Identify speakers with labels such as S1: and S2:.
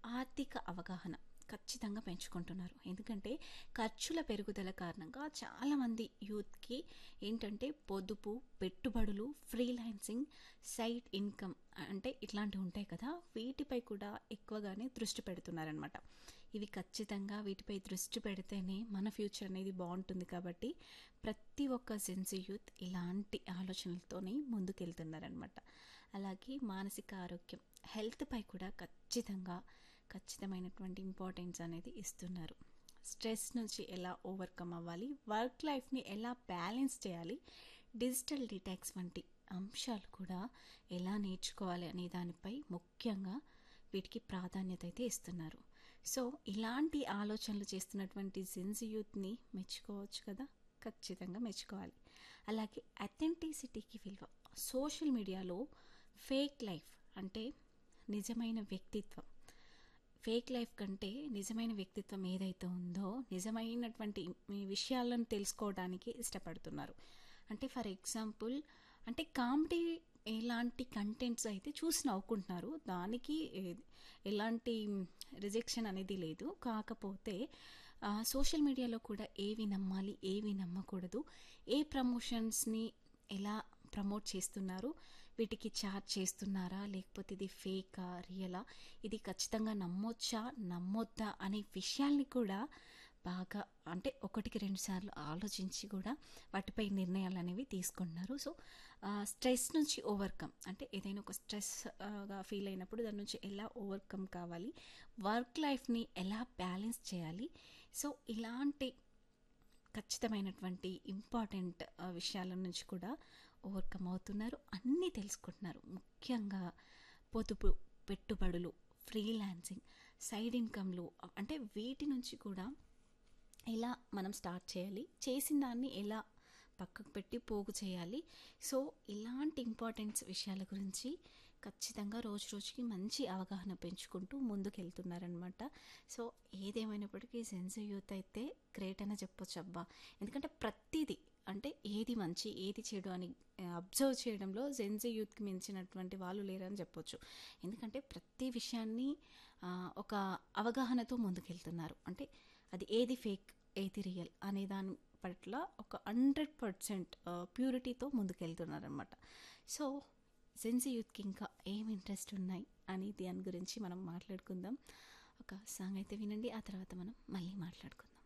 S1: ఆర్థిక అవగాహన ఖచ్చితంగా పెంచుకుంటున్నారు ఎందుకంటే ఖర్చుల పెరుగుదల కారణంగా చాలామంది యూత్కి ఏంటంటే పొదుపు పెట్టుబడులు ఫ్రీలాన్సింగ్ సైడ్ ఇన్కమ్ అంటే ఇట్లాంటివి ఉంటాయి కదా వీటిపై కూడా ఎక్కువగానే దృష్టి పెడుతున్నారనమాట ఇవి ఖచ్చితంగా వీటిపై దృష్టి పెడితేనే మన ఫ్యూచర్ అనేది బాగుంటుంది కాబట్టి ప్రతి ఒక్క సెన్సి యూత్ ఇలాంటి ఆలోచనలతోనే ముందుకెళ్తున్నారనమాట అలాగే మానసిక ఆరోగ్యం హెల్త్పై కూడా ఖచ్చితంగా ఖచ్చితమైనటువంటి ఇంపార్టెన్స్ అనేది ఇస్తున్నారు స్ట్రెస్ నుంచి ఎలా ఓవర్కమ్ అవ్వాలి వర్క్ లైఫ్ని ఎలా బ్యాలెన్స్ చేయాలి డిజిటల్ డిటాక్స్ వంటి అంశాలు కూడా ఎలా నేర్చుకోవాలి అనే దానిపై ముఖ్యంగా వీటికి ప్రాధాన్యత అయితే ఇస్తున్నారు సో ఇలాంటి ఆలోచనలు చేస్తున్నటువంటి జెన్జీ యూత్ని మెచ్చుకోవచ్చు కదా ఖచ్చితంగా మెచ్చుకోవాలి అలాగే అథెంటిసిటీకి విలువ సోషల్ మీడియాలో ఫేక్ లైఫ్ అంటే నిజమైన వ్యక్తిత్వం ఫేక్ లైఫ్ కంటే నిజమైన వ్యక్తిత్వం ఏదైతే ఉందో నిజమైనటువంటి ఈ విషయాలను తెలుసుకోవడానికి ఇష్టపడుతున్నారు అంటే ఫర్ ఎగ్జాంపుల్ అంటే కామెడీ ఎలాంటి కంటెంట్స్ అయితే చూసి నవ్వుకుంటున్నారు దానికి ఏ- ఎలాంటి రిజెక్షన్ అనేది లేదు కాకపోతే ఆ, సోషల్ మీడియాలో కూడా ఏవి నమ్మాలి ఏవి నమ్మకూడదు ఏ ప్రమోషన్స్ని ఎలా ప్రమోట్ చేస్తున్నారు వీటికి చార్జ్ చేస్తున్నారా లేకపోతే ఇది ఫేకా రియలా ఇది ఖచ్చితంగా నమ్మొచ్చా నమ్మొద్దా అనే విషయాల్ని కూడా బాగా అంటే ఒకటికి రెండు సార్లు ఆలోచించి కూడా వాటిపై నిర్ణయాలు అనేవి తీసుకుంటున్నారు సో స్ట్రెస్ నుంచి ఓవర్కమ్ అంటే ఏదైనా ఒక స్ట్రెస్గా ఫీల్ అయినప్పుడు దాని నుంచి ఎలా ఓవర్కమ్ కావాలి వర్క్ లైఫ్ని ఎలా బ్యాలెన్స్ చేయాలి సో ఇలాంటి ఖచ్చితమైనటువంటి ఇంపార్టెంట్ ఆ, విషయాల నుంచి కూడా ఓవర్కమ్ అవుతున్నారు అన్నీ తెలుసుకుంటున్నారు ముఖ్యంగా పొదుపు పెట్టుబడులు ఫ్రీలాన్సింగ్ సైడ్ ఇన్కమ్లు అంటే వీటి నుంచి కూడా ఎలా మనం స్టార్ట్ చేయాలి చేసిన దాన్ని ఎలా పక్కకు పెట్టి పోగు చేయాలి సో ఇలాంటి ఇంపార్టెన్స్ విషయాల గురించి ఖచ్చితంగా రోజు రోజుకి మంచి అవగాహన పెంచుకుంటూ ముందుకెళ్తున్నారనమాట సో ఏదేమైనప్పటికీ సెన్సివ్ యూత్ అయితే గ్రేట్ అనే చెప్పొచ్చు అబ్బా ఎందుకంటే ప్రతిదీ అంటే ఏది మంచి ఏది చెడు అని అబ్జర్వ్ చేయడంలో జెన్జీ యూత్కి మించినటువంటి వాళ్ళు లేరని చెప్పొచ్చు ఎందుకంటే ప్రతి విషయాన్ని ఆ, ఒక అవగాహనతో ముందుకెళ్తున్నారు అంటే అది ఏది ఫేక్ ఏది రియల్ అనే దాని పట్ల ఒక హండ్రెడ్ పర్సెంట్ ప్యూరిటీతో ముందుకెళ్తున్నారనమాట సో సెన్సీ యూత్కి ఇంకా ఏం ఇంట్రెస్ట్ ఉన్నాయి అని దాని గురించి మనం మాట్లాడుకుందాం ఒక సాంగ్ అయితే వినండి ఆ తర్వాత మనం మళ్ళీ మాట్లాడుకుందాం